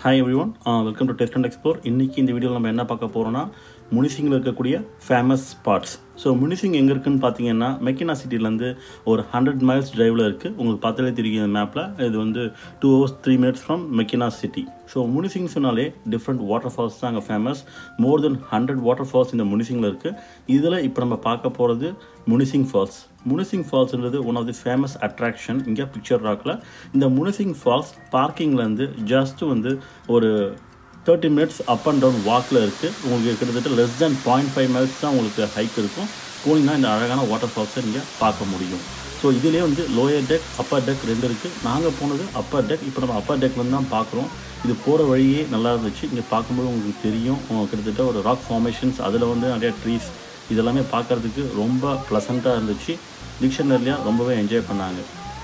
Hi everyone welcome to test and explore இன்றைக்கி இந்த வீடியோவில் நம்ம என்ன பார்க்க போகிறோம்னா முனிசிங்கில் இருக்கக்கூடிய ஃபேமஸ் ஸ்பாட்ஸ் ஸோ முனிசிங் எங்கே இருக்குன்னு பார்த்தீங்கன்னா மெக்கினா சிட்டிலேருந்து ஒரு ஹண்ட்ரட் மைல்ஸ் டிரைவில் இருக்குது உங்களுக்கு பார்த்தாலே தெரியும் இந்த மேப்பில் இது வந்து two hours three minutes from Mackinaw city so Munising சொன்னாலே டிஃப்ரெண்ட் வாட்டர் ஃபால்ஸ் தான் அங்கே famous more than hundred waterfalls இந்த முனிசிங்கில் இருக்குது இதில் இப்போ நம்ம பார்க்க போகிறது முனிசிங் ஃபால்ஸ் முனிசிங் ஃபால்ஸ்ன்றது one of the famous attraction இங்கே பிக்சர் ராக்கில் இந்த முனிசிங் ஃபால்ஸ் பார்க்கிங்லேருந்து ஜஸ்ட் வந்து ஒரு thirty minutes up and down வாக்கில் இருக்குது உங்களுக்கு கிட்டத்தட்ட less than point five minutes தான் உங்களுக்கு ஹைக் இருக்கும் போனீங்கன்னா இந்த அழகான வாட்டர் ஃபால்ஸை நீங்கள் பார்க்க முடியும் ஸோ இதிலே வந்து லோயர் டெக் அப்பர் டெக் ரெண்டு இருக்குது நாங்கள் போனது அப்பர் டெக் இப்போ நம்ம அப்பர் டெக்லேருந்து தான் பார்க்குறோம் இது போகிற வழியே நல்லா இருந்துச்சு இங்கே பார்க்கும்போது உங்களுக்கு தெரியும் உங்க கிட்டத்தட்ட ஒரு ராக் ஃபார்மேஷன்ஸ் அதில் வந்து நிறைய ட்ரீஸ் இதெல்லாமே பார்க்குறதுக்கு ரொம்ப ப்ளசண்ட்டாக இருந்துச்சு டிக்ஷனரியாக ரொம்பவே என்ஜாய் பண்ணாங்க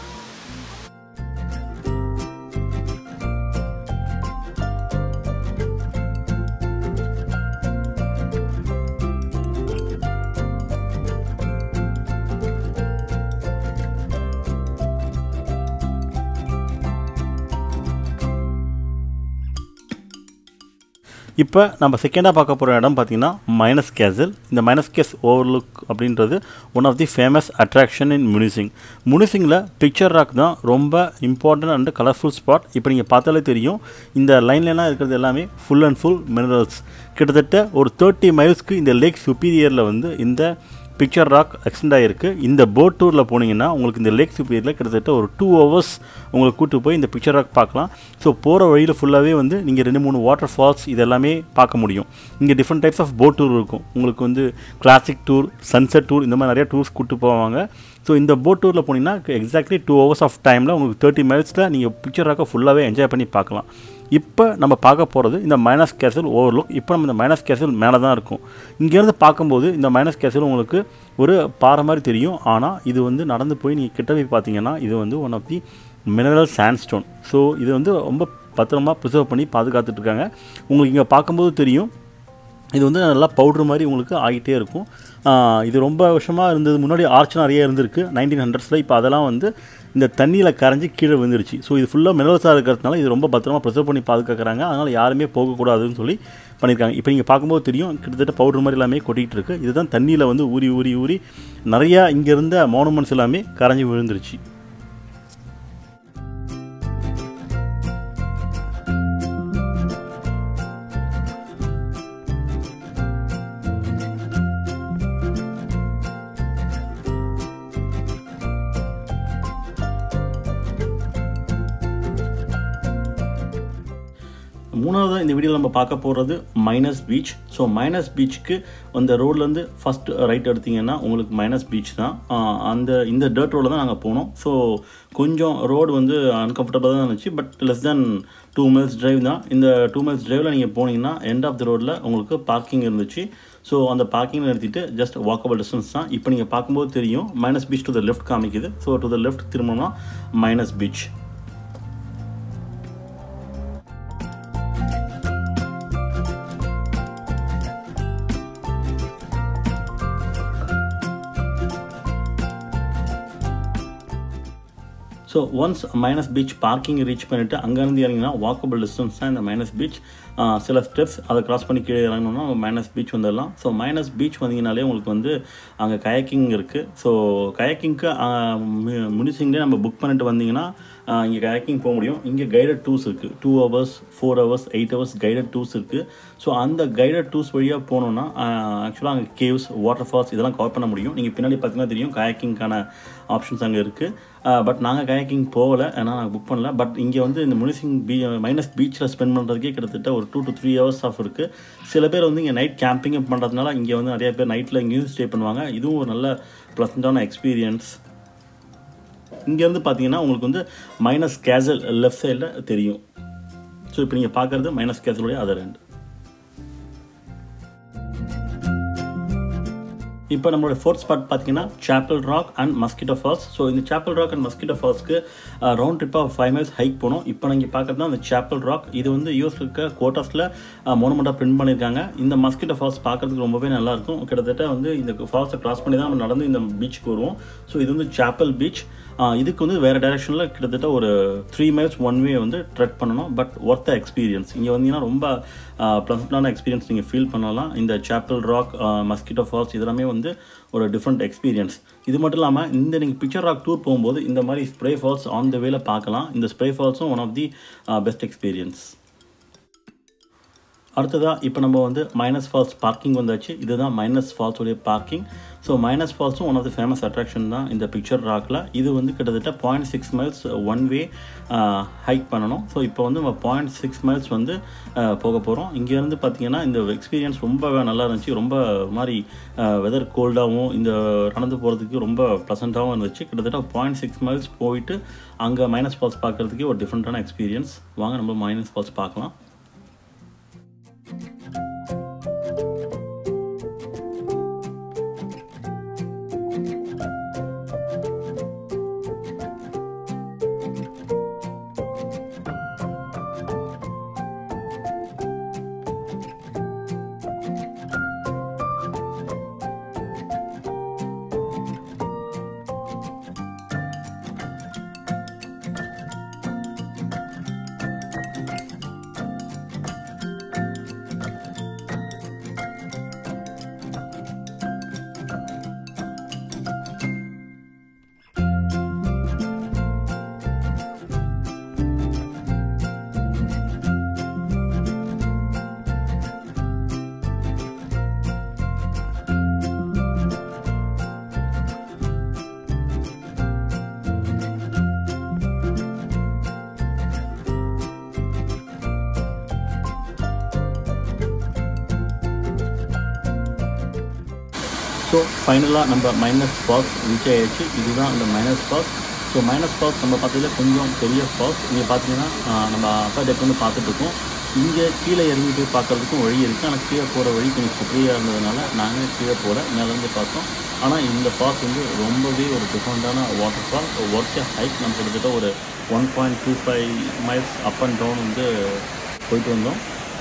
இப்போ நம்ம செகண்டாக பார்க்க போகிற இடம் பார்த்தீங்கன்னா மைனஸ் கேசல் இந்த மைனஸ் கேஸ் ஓவர்லுக் அப்படின்றது one of the famous attraction in Munising முனிசிங்கில் பிக்சர் ராக் தான் ரொம்ப இம்பார்ட்டன்ட் அண்ட் கலர்ஃபுல் ஸ்பாட் இப்போ நீங்கள் பார்த்தாலே தெரியும் இந்த லைன்லலாம் இருக்கிறது எல்லாமே ஃபுல் அண்ட் ஃபுல் மினரல்ஸ் கிட்டத்தட்ட ஒரு தேர்ட்டி மைல்ஸ்க்கு இந்த லேக் சுப்பீரியரில் வந்து இந்த பிக்சர் ராக் எக்ஸ்டெண்ட் ஆகிருக்கு இந்த போட் டூரில் போனீங்கன்னா உங்களுக்கு இந்த லேக் சுப்பீரியரில் கிட்டத்தட்ட ஒரு டூ ஹவர்ஸ் உங்களை கூட்டு போய் இந்த பிக்சர் ராக் பார்க்கலாம் ஸோ போகிற வழியில் ஃபுல்லாகவே வந்து நீங்கள் ரெண்டு மூணு வாட்டர் ஃபால்ஸ் இதெல்லாமே பார்க்க முடியும் இங்கே different types of boat tour இருக்கும் உங்களுக்கு வந்து கிளாசிக் டூர் சன்செட் டூர் இந்த மாதிரி நிறைய டூர்ஸ் கூட்டு போவாங்க ஸோ இந்த போட் டூரில் போனீங்கன்னா எக்ஸாக்ட்லி டூ ஹவர்ஸ் ஆஃப் டைமில் உங்களுக்கு தேர்ட்டி மைல்ஸில் நீங்கள் பிக்சர் ராக்கை ஃபுல்லாகவே என்ஜாய் பண்ணி பார்க்கலாம் இப்போ நம்ம பார்க்க போகிறது இந்த மைனஸ் கேசல் ஓவர்லுக் இப்போ நம்ம இந்த மைனஸ் கேசல் மேலே தான் இருக்கும் இங்கேருந்து பார்க்கும்போது இந்த மைனஸ் கேசல் உங்களுக்கு ஒரு பாறை மாதிரி தெரியும் ஆனால் இது வந்து நடந்து போய் நீங்கள் கிட்ட போய் பார்த்தீங்கன்னா இது வந்து one of the mineral sandstone so இது வந்து ரொம்ப பத்திரமா ப்ரிசர்வ் பண்ணி பாதுகாத்துட்ருக்காங்க உங்களுக்கு இங்கே பார்க்கும்போது தெரியும் இது வந்து நல்லா பவுட்ரு மாதிரி உங்களுக்கு ஆகிட்டே இருக்கும் இது ரொம்ப வருஷமாக இருந்தது முன்னாடி ஆர்ச் நிறைய இருந்திருக்கு நைன்டீன் ஹண்ட்ரட்ஸில் இப்போ அதெல்லாம் வந்து இந்த தண்ணியில் கரைஞ்சி கீழே விழுந்துருச்சு ஸோ இது ஃபுல்லாக மினரல்ஸாக இருக்கிறதுனால இது ரொம்ப பத்திரமா ப்ரிசர்வ் பண்ணி பாதுகாக்கிறாங்க அதனால் யாருமே போகக்கூடாதுன்னு சொல்லி பண்ணியிருக்காங்க இப்போ நீங்கள் பார்க்கும்போது தெரியும் கிட்டத்தட்ட பவுடர் மாதிரி எல்லாமே கொட்டிகிட்டு இருக்குது இதுதான் தண்ணியில் வந்து ஊறி ஊறி ஊறி நிறையா இங்கே இருந்த மானுமெண்ட்ஸ் எல்லாமே கரைஞ்சி விழுந்துருச்சு மூணாவது இந்த வீடியோவில் நம்ம பார்க்க போகிறது மைனஸ் பீச் ஸோ மைனஸ் பீச்சுக்கு அந்த ரோட்லேருந்து ஃபஸ்ட் ரைட் எடுத்தீங்கன்னா உங்களுக்கு மைனஸ் பீச் தான் அந்த இந்த டர்ட் ரோடில் தான் நாங்கள் போனோம் ஸோ கொஞ்சம் ரோடு வந்து அன்கம்ஃபர்டபுளாக தான் இருந்துச்சு but less than two miles drive தான் இந்த டூ மைல்ஸ் டிரைவில் நீங்கள் போனீங்கன்னா எண்ட் ஆஃப் த ரோடில் உங்களுக்கு பார்க்கிங் இருந்துச்சு ஸோ அந்த பார்க்கிங் நிறுத்திட்டு ஜஸ்ட் வாக்கபிள் டிஸ்டன்ஸ் தான் இப்போ நீங்கள் பார்க்கும்போது தெரியும் Miners beach to the left காமிக்குது ஸோ டு த லெஃப்ட் திரும்பினா Miners beach so once Miners beach parking reach பண்ணிவிட்டு அங்கேருந்து இறங்கினா வாக்கபிள் டிஸ்டன்ஸ் தான் இந்த மைனஸ் பீச் சில ஸ்டெப்ஸ் அதை கிராஸ் பண்ணி கீழே இறங்கணும்னா மைனஸ் பீச் வந்துடலாம் ஸோ மைனஸ் பீச் வந்தீங்கனாலே உங்களுக்கு வந்து அங்கே கயக்கிங் இருக்குது ஸோ கயக்கிங்க்கு முனிசிங்லேயே நம்ம புக் பண்ணிட்டு வந்தீங்கன்னா இங்கே கயக்கிங் போக முடியும் இங்கே கைடட் டூர்ஸ் இருக்குது two hours four hours eight hours guided tours இருக்குது ஸோ அந்த கைடட் டூர்ஸ் வழியாக போனோன்னா ஆக்சுவலாக அங்கே கேவ்ஸ் வாட்டர் ஃபால்ஸ் இதெல்லாம் கவர் பண்ண முடியும் நீங்கள் பின்னாடி பார்த்தீங்கன்னா தெரியும் கயாக்கிங்கான ஆப்ஷன்ஸ் அங்கே இருக்குது பட் நாங்கள் கயாக்கிங் போகலை ஏன்னா நாங்கள் புக் பண்ணல பட் இங்கே வந்து இந்த முனிசிங் பீ மைனஸ் பீச்சில் ஸ்பெண்ட் பண்ணுறதுக்கே கிட்டத்தட்ட ஒரு two to three hours of இருக்குது சில பேர் வந்து இங்கே நைட் கேம்பிங் பண்ணுறதுனால இங்கே வந்து நிறைய பேர் நைட்டில் இங்கேயும் ஸ்டே பண்ணுவாங்க இதுவும் ஒரு நல்ல ப்ளசண்ட்டான எக்ஸ்பீரியன்ஸ் இங்கேருந்து பார்த்தீங்கன்னா உங்களுக்கு வந்து மைனஸ் கேசல் லெஃப்ட் சைடில் தெரியும் ஸோ இப்போ நீங்கள் பார்க்குறது மைனஸ் கேசலுடைய அதர் ரெண்டு இப்போ நம்மளோட ஃபோர்த் ஸ்பாட் பார்த்தீங்கன்னா Chapel Rock and Mosquito Falls so இந்த சாப்பல் ராக் அண்ட் மஸ்கிட்டோ ஃபால்ஸ்க்கு ரவுண்ட் ட்ரிப்பாக ஃபைவ் மைல்ஸ் ஹைக் போனோம் இப்போ நீங்கள் பார்க்குறது தான் அந்த சாப்பல் ராக் இது வந்து யூஎஸ் இருக்க கோட்டாஸில் மோனமெண்ட்டாக பிரிண்ட் பண்ணியிருக்காங்க இந்த மஸ்கிட்டோ ஃபால்ஸ் பார்க்குறதுக்கு ரொம்பவே நல்லாயிருக்கும் கிட்டத்தட்ட வந்து இந்த ஃபால்ஸை கிராஸ் பண்ணி தான் நம்ம நடந்து இந்த பீச்சுக்கு வருவோம் ஸோ இது வந்து சாப்பல் பீச் இதுக்கு வந்து வேறு டைரெக்ஷனில் கிட்டத்தட்ட ஒரு த்ரீ மைல்ஸ் ஒன் வே வந்து ட்ரெக் பண்ணணும் பட் ஒர்த்த எக்ஸ்பீரியன்ஸ் இங்கே வந்தீங்கன்னா ரொம்ப ப்ளசண்டான எக்ஸ்பீரியன்ஸ் நீங்கள் ஃபீல் பண்ணலாம் இந்த சாப்பல் ராக் மஸ்கிட்டோ ஃபால்ஸ் இதெல்லாமே வந்து ஒரு டிஃப்ரெண்ட் எக்ஸ்பீரியன்ஸ் இது மட்டும் இல்லாமல் இந்த நீங்கள் பிக்சர் ராக் டூர் போகும்போது இந்த மாதிரி spray falls on the way பார்க்கலாம் இந்த ஸ்ப்ரே ஃபால்ஸும் one of the best experience அடுத்ததாக இப்போ நம்ம வந்து மைனஸ் ஃபால்ஸ் பார்க்கிங் வந்தாச்சு இதுதான் மைனஸ் ஃபால்ஸோடைய பார்க்கிங் ஸோ மைனஸ் ஃபால்ஸும் one of the famous attraction தான் இந்த பிக்சர் ராக்கில் இது வந்து கிட்டத்தட்ட point six miles one way hike பண்ணணும் ஸோ இப்போ வந்து நம்ம பாயிண்ட் சிக்ஸ் மைல்ஸ் வந்து போக போகிறோம் இங்கேருந்து பார்த்தீங்கன்னா இந்த எக்ஸ்பீரியன்ஸ் ரொம்ப நல்லா இருந்துச்சு ரொம்ப மாதிரி வெதர் கோல்டாகவும் இந்த நடந்து போகிறதுக்கு ரொம்ப ப்ளசண்ட்டாகவும் இருந்துச்சு கிட்டத்தட்ட பாயிண்ட் சிக்ஸ் மைல்ஸ் போயிட்டு அங்கே மைனஸ் ஃபால்ஸ் பார்க்குறதுக்கே ஒரு டிஃப்ரெண்ட்டான எக்ஸ்பீரியன்ஸ் வாங்க நம்ம மைனஸ் ஃபால்ஸ் பார்க்கலாம் ஸோ ஃபைனலாக நம்ம மைனஸ் ஃபால்ஸ் ரீச் ஆகிடுச்சு இதுதான் இந்த Miners falls so Miners falls நம்ம பார்த்ததுல கொஞ்சம் பெரிய ஃபால்ஸ் இங்கே பார்த்தீங்கன்னா நம்ம அப்பா டெக் வந்து பார்த்துட்ருக்கோம் இங்கே கீழே இறங்கி போய் பார்க்குறதுக்கும் வழி இருக்குது ஆனால் கீழே போகிற வழி கொஞ்சம் சுற்றியாக இருந்ததுனால நாங்கள் கீழே போகிற மேலேருந்து பார்த்தோம் ஆனால் இந்த ஃபால்ஸ் வந்து ரொம்பவே ஒரு டிஃப்ரெண்ட்டான வாட்டர் ஃபால் ஒர்க் ஹைக் நம்ம கிட்டத்தட்ட ஒரு one point two five miles up and down வந்து போயிட்டு வந்தோம்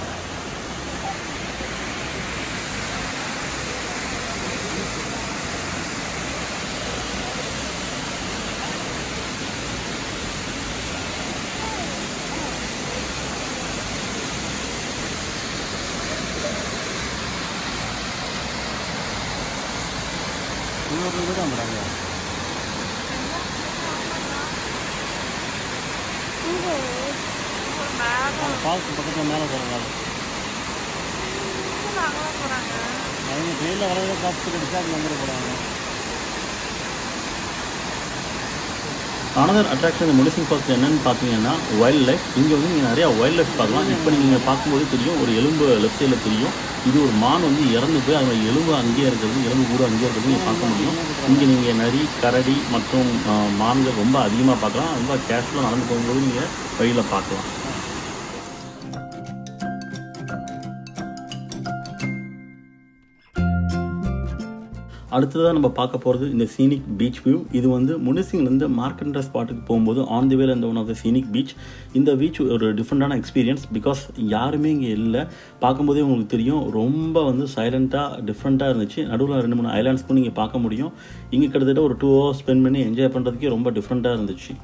இன்னொரு தான் மேடம் ஃபால்ஸ் பக்கத்தில் மேலே போகிறாங்க அவங்க ட்ரெயினில் வரதை காப்பு கிடைச்சா அது வந்துட போகிறாங்க அனதர் அட்ராக்ஷன் இந்த முனிசிங் ஃபால்ஸ் என்னன்னு பார்த்தீங்கன்னா வைல்ட் லைஃப் இங்கே வந்து நீங்கள் நிறையா வைல்ட் லைஃப் பார்க்கலாம் இப்போ நீங்கள் பார்க்கும்போது தெரியும் ஒரு எலும்பு லெஃப்ட் சைடில் தெரியும் இது ஒரு மான் வந்து இறந்து போய் அதோட எலும்பு அங்கேயே இருக்கிறது எலும்பு கூட அங்கேயே இருக்கிறது நீங்கள் பார்க்க முடியும் இங்கே நீங்கள் நரி கரடி மற்றும் ஆஹ், மான்கள் ரொம்ப அதிகமாக பார்க்கலாம் ரொம்ப கேஷுவலாக நடந்து போகும்போது நீங்கள் வழியில் பார்க்கலாம் அடுத்ததாக நம்ம பார்க்க போகிறது இந்த சீனிக் பீச் வியூ இது வந்து முனிசிங்லேருந்து மார்க்கெண்ட ஸ்பாட்டுக்கு போகும்போது ஆன் தி வேல இந்த one of the scenic beach இந்த பீச் ஒரு டிஃப்ரெண்ட்டான எக்ஸ்பீரியன்ஸ் பிகாஸ் யாருமே இங்கே இல்லை பார்க்கும்போதே உங்களுக்கு தெரியும் ரொம்ப வந்து சைலண்ட்டாக டிஃப்ரெண்ட்டாக இருந்துச்சு நடுவில் ரெண்டு மூணு ஐலாண்ட்ஸ்க்கும் நீங்கள் பார்க்க முடியும் இங்கே கிட்டத்தட்ட ஒரு டூ ஹவர்ஸ் ஸ்பெண்ட் பண்ணி என்ஜாய் பண்ணுறதுக்கே ரொம்ப டிஃப்ரெண்ட்டாக இருந்துச்சு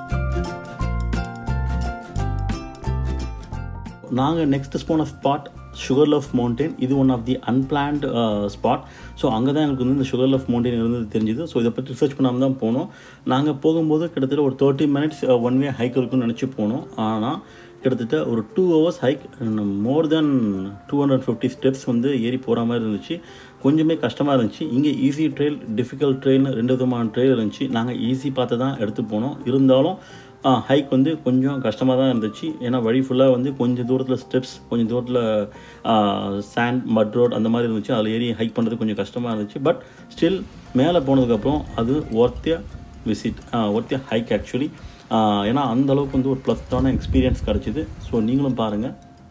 நாங்கள் நெக்ஸ்ட் போன ஸ்பாட் சுகர் லவ் மவுண்டன் இது one of the unplanned spot so அங்கே தான் எங்களுக்கு வந்து இந்த சுகர் லவ் மவுண்டன் இருந்தது தெரிஞ்சுது ஸோ இதை பற்றி ரிசர்ச் பண்ணாமல் தான் போனோம் நாங்கள் போகும்போது கிட்டத்தட்ட ஒரு thirty minutes one way hike இருக்குன்னு நினச்சி போனோம் ஆனால் கிட்டத்தட்ட ஒரு two hours hike more than two hundred fifty steps வந்து ஏறி போகிற மாதிரி இருந்துச்சு கொஞ்சமே கஷ்டமாக இருந்துச்சு இங்கே ஈஸி ட்ரெயில் டிஃபிகல்ட் ட்ரெயில்னு ரெண்டு விதமான ட்ரெயில் இருந்துச்சு நாங்கள் ஈஸி பார்த்து தான் எடுத்து போனோம் இருந்தாலும் ஹைக் வந்து கொஞ்சம் கஷ்டமாக தான் இருந்துச்சு ஏன்னா வழி ஃபுல்லாக வந்து கொஞ்சம் தூரத்தில் ஸ்டெப்ஸ் கொஞ்சம் தூரத்தில் சாண்ட் மட் ரோட் அந்த மாதிரி இருந்துச்சு அதில் ஏறி ஹைக் பண்ணுறது கொஞ்சம் கஷ்டமாக இருந்துச்சு பட் ஸ்டில் மேலே போனதுக்கப்புறம் அது worth the visit worth the hike actually ஏன்னா அந்த அளவுக்கு வந்து ஒரு ப்ளஸ்டான எக்ஸ்பீரியன்ஸ் கிடச்சிது ஸோ நீங்களும் பாருங்கள்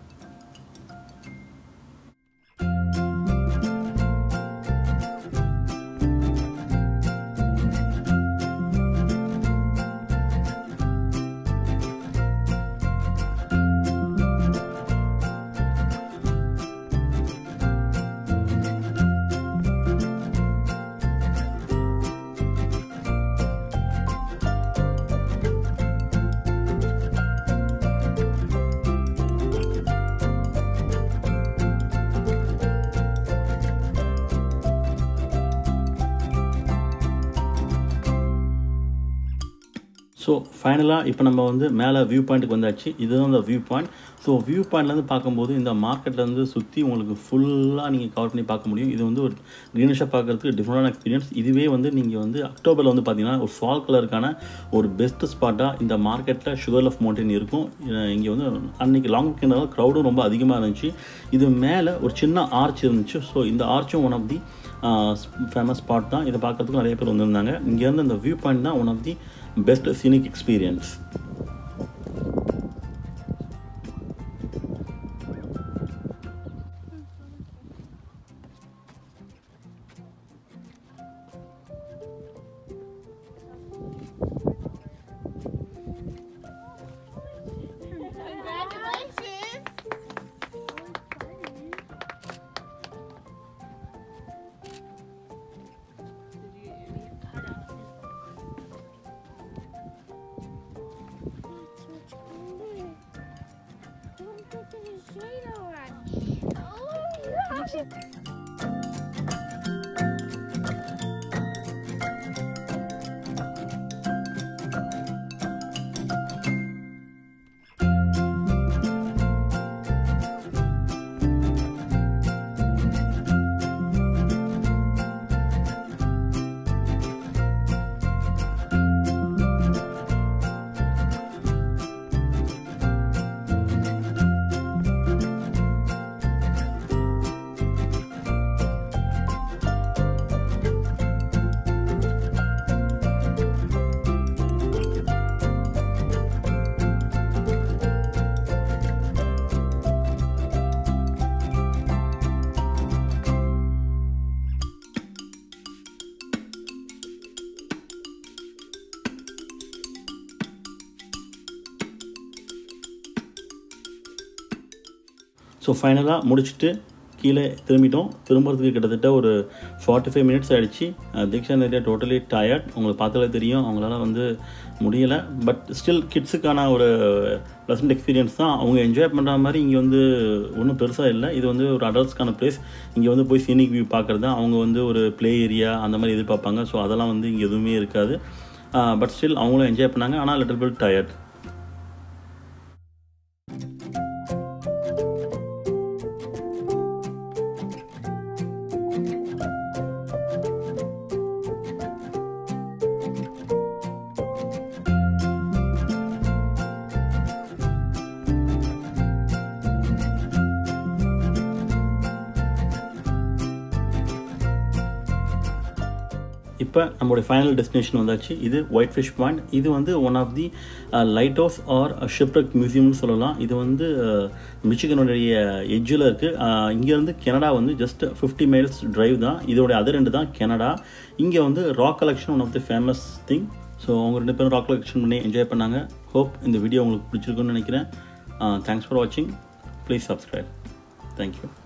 ஸோ ஃபைனலாக இப்போ நம்ம வந்து மேலே வியூ பாயிண்ட்டுக்கு வந்தாச்சு இதுதான் இந்த வியூ பாயிண்ட் ஸோ வியூ பாயிண்ட்லேருந்து பார்க்கும்போது இந்த மார்க்கெட்லேருந்து சுற்றி உங்களுக்கு ஃபுல்லாக நீங்கள் கவர் பண்ணி பார்க்க முடியும் இது வந்து ஒரு க்ரீனிஷாக பார்க்குறதுக்கு டிஃப்ரெண்டான எக்ஸ்பீரியன்ஸ் இதுவே வந்து நீங்கள் வந்து அக்டோபரில் வந்து பார்த்தீங்கன்னா ஒரு ஃபால் கலருக்கான ஒரு பெஸ்ட் ஸ்பாட்டாக இந்த மார்க்கெட்டில் சுகர் லஃப் மவுண்டன் இருக்கும் இங்கே வந்து அன்றைக்கி லாங் வீக்கெண்டால் க்ரௌடும் ரொம்ப அதிகமாக இருந்துச்சு இது மேலே ஒரு சின்ன ஆர்ச் இருந்துச்சு ஸோ இந்த ஆர்ச்சும் one of the famous spot தான் இதை பார்க்குறதுக்கு நிறைய பேர் வந்திருந்தாங்க இங்கேருந்து இந்த வியூ பாயிண்ட் தான் one of the best scenic experience Congratulations! Don't put the shade on. Oh, yeah. So ஃபைனலாக முடிச்சுட்டு கீழே திரும்பிட்டோம் திரும்புறதுக்கு கிட்டத்தட்ட ஒரு ஃபார்ட்டி ஃபைவ் மினிட்ஸ் ஆகிடுச்சு தீக்ஷா நிறையா டோட்டலி டயர்ட் உங்களுக்கு பார்த்தாலே தெரியும் அவங்களால வந்து முடியலை பட் ஸ்டில் கிட்ஸுக்கான ஒரு ப்ளசன்ட் எக்ஸ்பீரியன்ஸ் தான் அவங்க என்ஜாய் பண்ணுற மாதிரி இங்கே வந்து ஒன்றும் பெருசாக இல்லை இது வந்து ஒரு அடல்ட்ஸ்க்கான பிளேஸ் இங்கே வந்து போய் சீனிக் வியூ பார்க்குறது தான் அவங்க வந்து ஒரு ப்ளே ஏரியா அந்த மாதிரி எதிர்பார்ப்பாங்க ஸோ அதெல்லாம் வந்து இங்கே எதுவுமே இருக்காது பட் ஸ்டில் அவங்களும் என்ஜாய் பண்ணாங்க ஆனால் லிட்டில் பில் டயர்ட் இப்போ நம்மளுடைய ஃபைனல் டெஸ்டினேஷன் வந்தாச்சு இது ஒயிட் ஃபிஷ் பாயிண்ட் இது வந்து one of the lighthouse or shipwreck மியூசியம்னு சொல்லலாம் இது வந்து மிச்சிகனுடைய எட்ஜில் இருக்குது இங்கேருந்து கனடா வந்து ஜஸ்ட் ஃபிஃப்டி மைல்ஸ் டிரைவ் தான் இதோடைய அதர் ரெண்டு தான் கனடா இங்கே வந்து rock collection one of the famous thing so அவங்க ரெண்டு பேரும் ராக் கலெக்ஷன் பண்ணி என்ஜாய் பண்ணாங்க ஹோப் இந்த வீடியோ உங்களுக்கு பிடிச்சிருக்குன்னு நினைக்கிறேன் தேங்க்ஸ் ஃபார் வாட்சிங் ப்ளீஸ் சப்ஸ்கிரைப் தேங்க்யூ